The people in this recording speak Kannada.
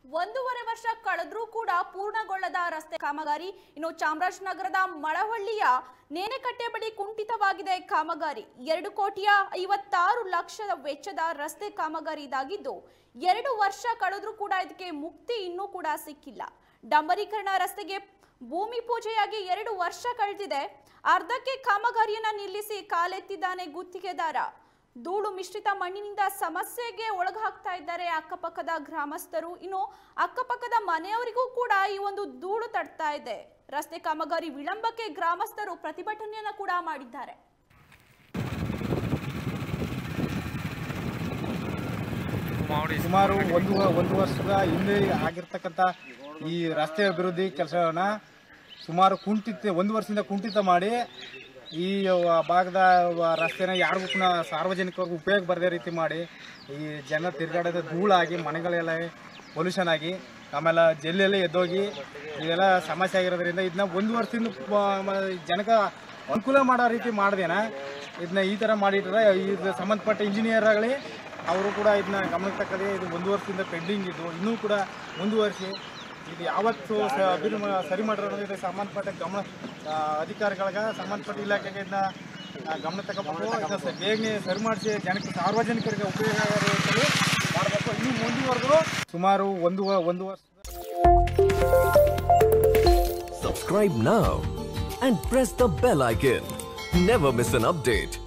ಒಂದೂವರೆ ವರ್ಷ ಕಳೆದ್ರೂ ಕೂಡ ಪೂರ್ಣಗೊಳ್ಳದ ರಸ್ತೆ ಕಾಮಗಾರಿ ಇನ್ನು ಚಾಮರಾಜನಗರದ ಮಳವಳ್ಳಿಯ ನೇನೆಕಟ್ಟೆ ಬಳಿ ಕುಂಠಿತವಾಗಿದೆ ಕಾಮಗಾರಿ ಎರಡು ಕೋಟಿಯ ಐವತ್ತಾರು ಲಕ್ಷದ ವೆಚ್ಚದ ರಸ್ತೆ ಕಾಮಗಾರಿ ಇದಾಗಿದ್ದು ಎರಡು ವರ್ಷ ಕಳೆದ್ರೂ ಕೂಡ ಇದಕ್ಕೆ ಮುಕ್ತಿ ಇನ್ನೂ ಕೂಡ ಸಿಕ್ಕಿಲ್ಲ ಡಂಬರೀಕರಣ ರಸ್ತೆಗೆ ಭೂಮಿ ಪೂಜೆಯಾಗಿ ಎರಡು ವರ್ಷ ಕಳೆದಿದೆ ಅರ್ಧಕ್ಕೆ ಕಾಮಗಾರಿಯನ್ನ ನಿಲ್ಲಿಸಿ ಕಾಲೆತ್ತಿದ್ದಾನೆ ಗುತ್ತಿಗೆದಾರ ಧೂಳು ಮಿಶ್ರಿತ ಮಣ್ಣಿನಿಂದ ಸಮಸ್ಯೆಗೆ ಒಳಗಾಗ್ತಾ ಇದ್ದಾರೆ ಅಕ್ಕಪಕ್ಕದ ಗ್ರಾಮಸ್ಥರು ಇನ್ನು ಅಕ್ಕಪಕ್ಕದ ಮನೆಯವರಿಗೂ ಕೂಡ ಈ ಒಂದು ಧೂಳು ತಡ್ತಾ ಇದೆ ರಸ್ತೆ ಕಾಮಗಾರಿ ವಿಳಂಬಕ್ಕೆ ಗ್ರಾಮಸ್ಥರು ಪ್ರತಿಭಟನೆಯನ್ನ ಕೂಡ ಮಾಡಿದ್ದಾರೆ ಸುಮಾರು ಒಂದು ಒಂದು ವರ್ಷದ ಹಿಂದೆ ಆಗಿರ್ತಕ್ಕಂಥ ಈ ರಸ್ತೆ ಅಭಿವೃದ್ಧಿ ಕೆಲಸವನ್ನ ಸುಮಾರು ಕುಂಠಿತ ಒಂದು ವರ್ಷದಿಂದ ಕುಂಠಿತ ಮಾಡಿ ಈ ಭಾಗದ ರಸ್ತೆನ ಯಾರಿಗೂ ಪುನಃ ಸಾರ್ವಜನಿಕರಿಗೂ ಉಪಯೋಗ ಬರದೇ ರೀತಿ ಮಾಡಿ ಈ ಜನ ತಿರುಗಾಡೋದು ಧೂಳಾಗಿ ಮನೆಗಳೆಲ್ಲ ಪೊಲ್ಯೂಷನ್ ಆಗಿ ಆಮೇಲೆ ಜಲ್ಲೆಲ್ಲ ಎದ್ದೋಗಿ ಇವೆಲ್ಲ ಸಮಸ್ಯೆ ಆಗಿರೋದ್ರಿಂದ ಇದನ್ನ ಒಂದು ವರ್ಷದಿಂದ ಪ- ಮ- ಜನಕ್ಕೆ ಅನುಕೂಲ ಮಾಡೋ ರೀತಿ ಮಾಡ್ದೇನ ಇದನ್ನ ಈ ಥರ ಮಾಡಿಟ್ರೆ ಇದು ಸಂಬಂಧಪಟ್ಟ ಇಂಜಿನಿಯರ್ ಆಗಲಿ ಅವರು ಕೂಡ ಇದನ್ನ ಗಮನಕ್ಕೆ ತಕ್ಕದೆ ಇದು ಒಂದು ವರ್ಷದಿಂದ ಪೆಂಡಿಂಗ್ ಇದ್ದು ಇನ್ನೂ ಕೂಡ ಮುಂದುವರಿಸಿ ಇದು ಯಾವತ್ತು ಸ ಅಭಿವೃದ್ಧಿ ಮಾ- ಸರಿ ಮಾಡಿರೋ ಅನ್ನೋದು ಇದಕ್ಕೆ ಸಂಬಂಧಪಟ್ಟ ಗಮನ ಆ, ಅಧಿಕಾರಿಗಳಿಗೆ ಸಂಬಂಧಪಟ್ಟ ಇಲಾಖೆಗೆ ಇದನ್ನ ಆ, ಗಮನ ತಗೋಬೇಕು ಇದನ್ನ ಸ- ಬೇಗನೆ ಸರಿ ಮಾಡಿಸಿ ಜನಕ್ಕೆ ಸಾರ್ವಜನಿಕರಿಗೆ ಉಪಯೋಗ ಆಗೋ ರೀತಿಯಲ್ಲಿ ಮಾಡಬೇಕು ಇನ್ನು ಮುಂದುವರೆಗೂ ಸುಮಾರು ಒಂದು ವ- ಒಂದು ವರ್ಷ Subscribe now and press the bell icon. Never miss an update.